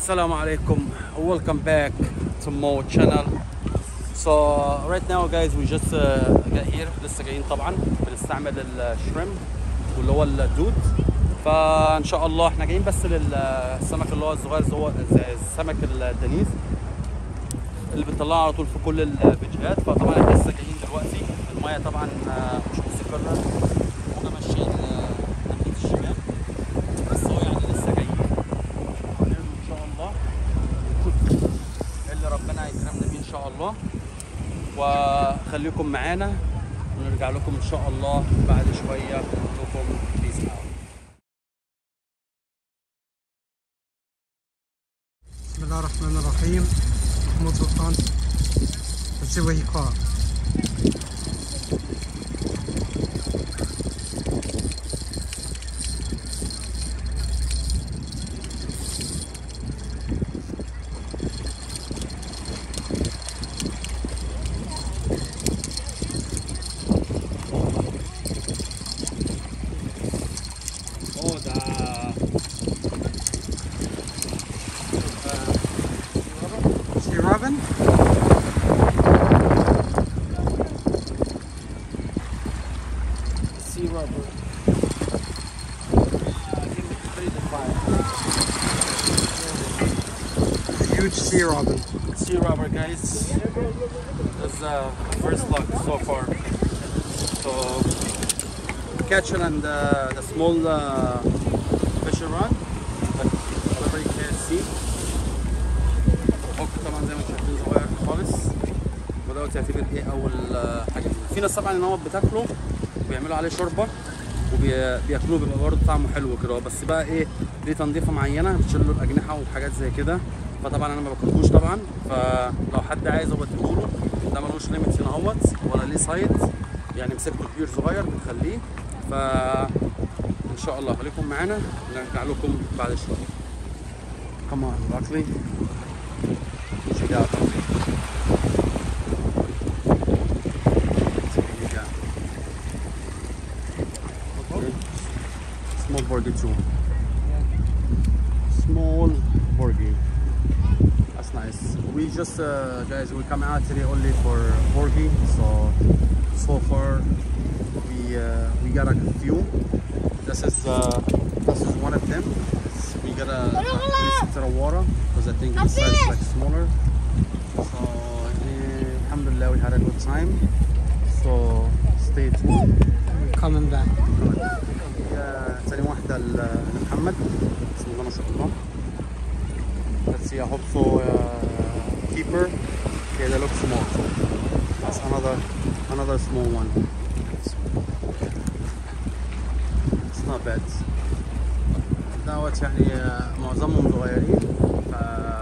Assalamu alaikum. Welcome back to Mo channel. So right now guys we just uh, got here لسه جايين طبعا بنستعمل الشريم واللي هو الدود فان شاء الله احنا جايين بس للسمك اللي هو الصغير زي هو زي السمك الدنيس اللي بنطلعه على طول في كل الفيديوهات فطبعا احنا لسه جايين دلوقتي المايه طبعا آه، مش مستقره واحنا ماشيين آه، ناحيه الشمال بس هو يعني لسه جايين هنقدر ان شاء الله نشوف اللي ربنا يكرمنا بيه ان شاء الله وخليكم معانا ونرجع لكم ان شاء الله بعد شويه نقول لكم بيس اوت بسم الله الرحمن الرحيم محمود سلطان Let's see what he caught. Oh, the See Robin? sea rubber. I think it's pretty defined. Huge sea robin. Sea rubber, guys. That's uh, first luck so far. So, catch it and uh, the small uh, fish run, but whatever you can see. حكم طبعا زي ما انتم شايفين صغير خالص ودوت يعتبر ايه اول آه، حاجه فيه. في ناس طبعا ان هو بتاكله وبيعملوا عليه شوربه وبياكلوه بيبقى برضه طعمه حلو كده بس بقى ايه ليه تنظيفه معينه بتشيل له الاجنحه وحاجات زي كده فطبعا انا ما باكلهوش طبعا فلو حد عايز هو بديهوله ده ملوش ليميت هنا اهوت ولا ليه سايد يعني مسكته كبير صغير بنخليه ف ان شاء الله خليكم معانا نرجع لكم بعد شويه Come on, Buckley. What you got? Let's see what you got. Okay. Small burger too. Small burger. That's nice. We just, uh, guys, we come out today only for burger. So, so far, we uh, we got a few. This is uh, this is one of them. We got a to the water because I think the size is like smaller. So, eh, alhamdulillah, we had a good time. So, stay tuned. Coming back. هي ثاني واحدة ل- لمحمد بسم الله ما شاء الله Let's see, I hope so uh, keeper Okay, they look small so that's another another small one It's not bad دوت يعني آه، معظمهم صغيرين ف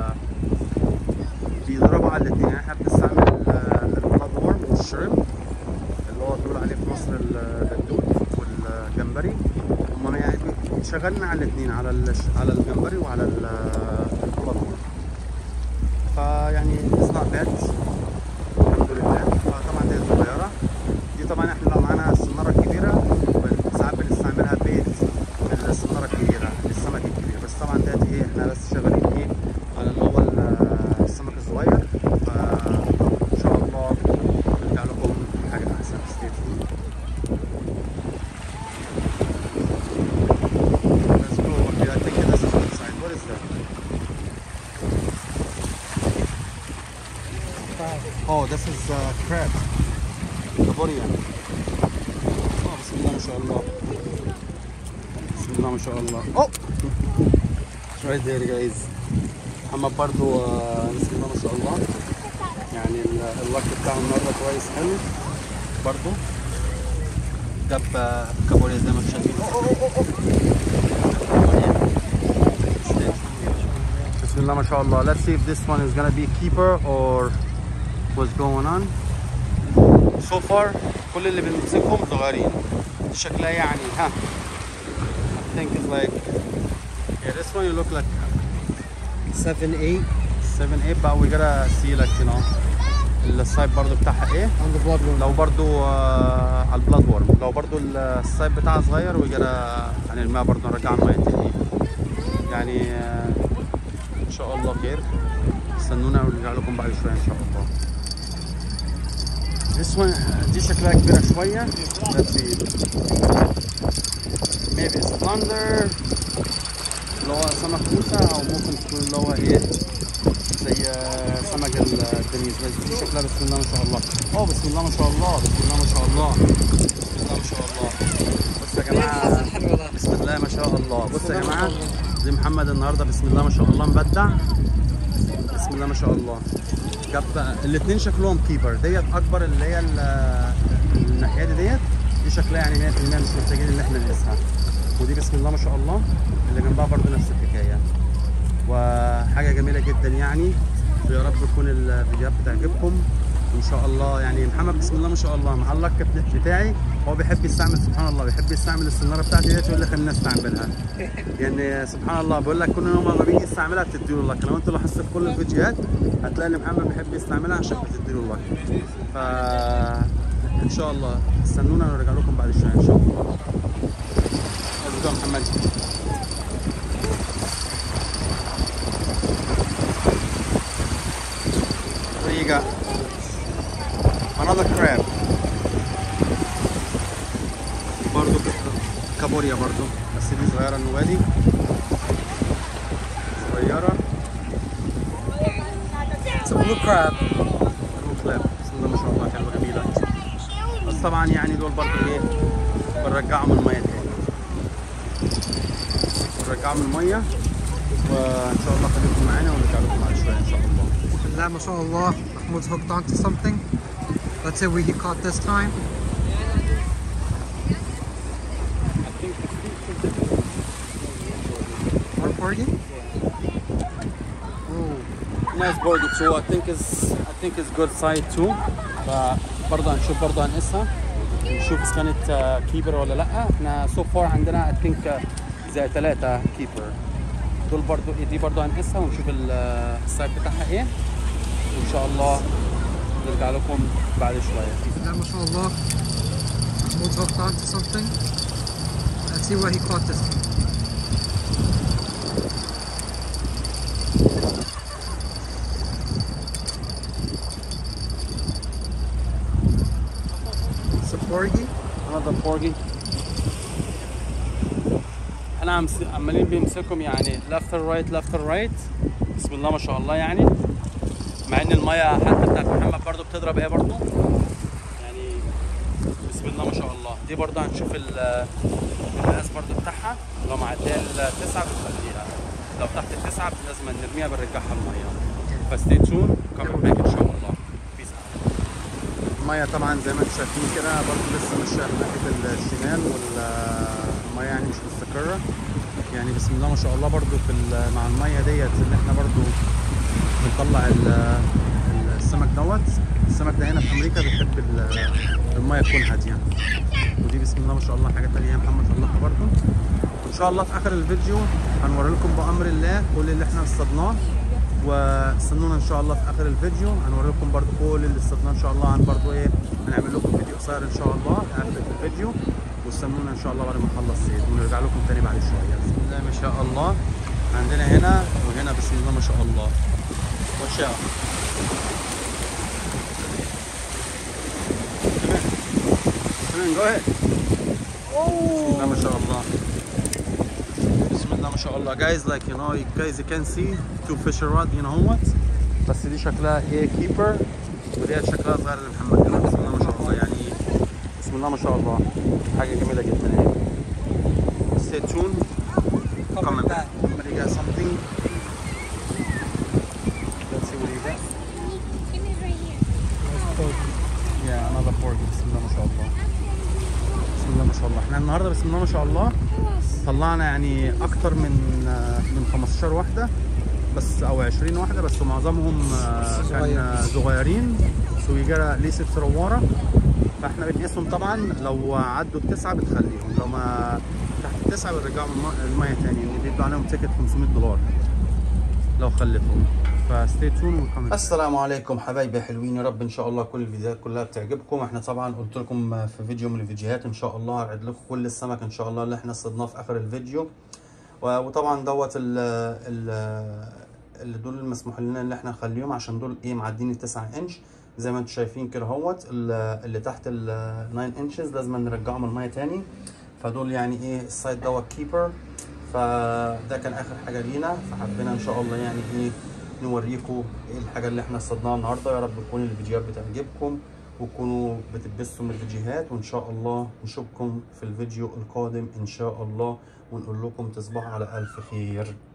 بيضربوا على الاثنين يعني احنا بنستعمل البلاد وورم والشريمب اللي هو بيقول عليه في مصر ال- الدود والجمبري هم يعني بي- شغالين على الاثنين على الش- على الجمبري وعلى ال- البلطو فيعني اتس نوت باد الحمد لله فطبعا دي صغيره دي طبعا احنا لو معانا السناره الكبيره بن- ساعات بنستعملها بيت السناره الكبيره للسمك الكبير بس طبعا ديت ايه احنا بس شغالين ايه على اللي هو ال- السمك الصغير فان شاء الله نرجع لكم حاجه احسن stay tuned. Let's go. Okay, I think this is outside. What is that? Oh, this is uh, crab. Kaborian. Oh, بسم الله ما شاء الله. بسم الله ما شاء الله. Oh! It's right there guys. محمد برضو آه، بسم الله ما شاء الله. يعني ال- الوقت بتاعه النهارده كويس حلو برضو. جاب آه، كابوريا زي ما انتم شايفين. بسم الله ما شاء الله. Let's see if this one is gonna be keeper or what's going on. So far كل اللي بنمسكهم صغيرين. شكلها يعني ها. I think it's like yeah this one you look like 7, 8 7 8 but we gotta see like you know السايب برضو بتاعها ايه on the blood worm. لو برضو آه على البلاد وورم لو برضو السايب بتاعها صغير ويجرى يعني الماء برضو نرجع الماء تاني يعني آه شاء الله خير استنونا ونرجع لكم بعد شويه ان شاء الله This one دي شكلها كبيرة شوية Let's see Maybe it's thunder اللي هو سمك موسى أو ممكن تكون اللي هو إيه زي آه، سمك الدنيس بس دي شكلها بسم الله ما شاء الله أوه بسم الله ما شاء الله بسم الله ما شاء الله بسم الله ما شاء الله بص يا جماعة الحلوة ده بسم الله ما شاء الله بص يا جماعه دي محمد النهارده بسم الله ما شاء الله مبدع بسم الله ما شاء الله جاب الاثنين شكلهم كيبر ديت اكبر اللي هي ال- الناحيه دي ديت دي شكلها يعني 100% مش محتاجين ان احنا نقيسها ودي بسم الله ما شاء الله اللي جنبها برضو نفس الحكايه وحاجه جميله جدا يعني ويا رب تكون الفيديوهات بتعجبكم ان شاء الله يعني محمد بسم الله ما شاء الله مع اللك بتاعي هو بيحب يستعمل سبحان الله بيحب يستعمل السناره بتاعتي ديت يقول لي خلينا نستعملها يعني سبحان الله بيقول لك كل يوم لما بيجي يستعملها بتديله لك لو انت لاحظت في كل الفيديوهات هتلاقي ان محمد بيحب يستعملها عشان بتديله لك ف ان شاء الله استنونا ونرجع لكم بعد شويه ان شاء الله Let's go محمد There you go. Another crab. برضو كابوريا برضو بس دي صغيرة النوادي صغيرة It's a blue crab برضو كلاب بسم الله ما شاء الله حلوة جميلة بس طبعا يعني دول برضو ايه بنرجعهم المية تاني بنرجعهم المية وان شاء الله خليكم معانا ونرجع لكم بعد شوية ان شاء الله بسم الله ما شاء الله Mahmoud's hooked onto something Let's see what he caught this time More porgy? نايس برضه تو I think is I think is good side too فبرضه هنشوف برضه هنقيسها نشوف اذا كانت كيبر ولا لا احنا سو فار عندنا I think آه، زي ثلاثة كيبر دول برضه دي برضه هنقيسها ونشوف ال- آه، السايز بتاعها ايه وان شاء الله نرجع لكم بعد شوية بسم الله ما شاء الله Mahmoud's hooked onto something Let's see what he caught this time It's a porgy another porgy احنا عم عمالين بيمسكهم يعني left and right left and right بسم الله ما شاء الله يعني مع ان الميه حتى بتاعت محمد برضو بتضرب ايه برضو يعني بسم الله ما شاء الله دي برضو هنشوف ال- المقاس برضو بتاعها لو معديه التسعة بنخليها لو تحت التسعة لازم نرميها بنرجعها الميه فستي تون كمل باك ان شاء الله بيس الميه طبعا زي ما انتم شايفين كده برضو لسه ماشيه ناحيه الشمال والميه يعني مش مستقره يعني بسم الله ما شاء الله برضو في ال- مع الميه ديت اللي احنا برضو بنطلع ال- السمك دوت السمك ده هنا في امريكا بيحب ال- الميه تكون هاديه ودي بسم الله ما شاء الله حاجه تانية يا محمد طلعها برضو ان شاء الله في اخر الفيديو هنوري لكم بامر الله كل اللي احنا اصطادناه واستنونا ان شاء الله في اخر الفيديو هنوري لكم برضو كل اللي اصطادناه ان شاء الله هن برضو ايه هنعمل لكم فيديو قصير ان شاء الله في اخر الفيديو واستنونا ان شاء الله بعد ما نخلص صيد ونرجع لكم تاني بعد شويه بسم الله ما شاء الله عندنا هنا وهنا بسم الله ما شاء الله واتش اوت go ahead. بسم الله ما شاء الله بسم الله ما شاء الله guys like you know you guys you can see two fisher rod you know what بس دي شكلها ايه كيبر ودي شكلها صغير لمحمد كمان بسم الله ما شاء الله يعني بسم الله ما شاء الله حاجه جميله جدا يعني stay tuned coming back somebody got something let's see what you got Give me right here. yeah another pork بسم الله ما شاء الله بسم الله ما شاء الله احنا النهارده بسم الله ما شاء الله طلعنا يعني اكتر من من 15 واحده بس او 20 واحده بس معظمهم آه، كان صغير. آه، صغيرين سو يجرى ليست رواره فاحنا بنقيسهم طبعا لو عدوا التسعه بتخليهم لو ما تحت التسعه بنرجعهم الم- الميه تاني يعني بيدوا عليهم تيكت 500 دولار لو خلفهم فستي تون السلام عليكم حبايبي حلوين يا رب ان شاء الله كل الفيديوهات كلها بتعجبكم احنا طبعا قلت لكم في فيديو من الفيديوهات ان شاء الله هعرض لكم كل السمك ان شاء الله اللي احنا صدناه في اخر الفيديو و- وطبعا دوت ال ال اللي دول المسموح لنا اللي احنا نخليهم عشان دول ايه معدين التسعة انش زي ما انتم شايفين كده اهوت ال- اللي تحت ال 9 انشز لازم نرجعهم الميه تاني فدول يعني ايه السايد دوت كيبر فده كان اخر حاجه لينا فحبينا ان شاء الله يعني ايه نوريكم ايه الحاجه اللي احنا صدناها النهارده يا رب تكون الفيديوهات بتعجبكم وتكونوا بتتبسطوا من الفيديوهات وان شاء الله نشوفكم في الفيديو القادم ان شاء الله ونقول لكم تصبحوا على الف خير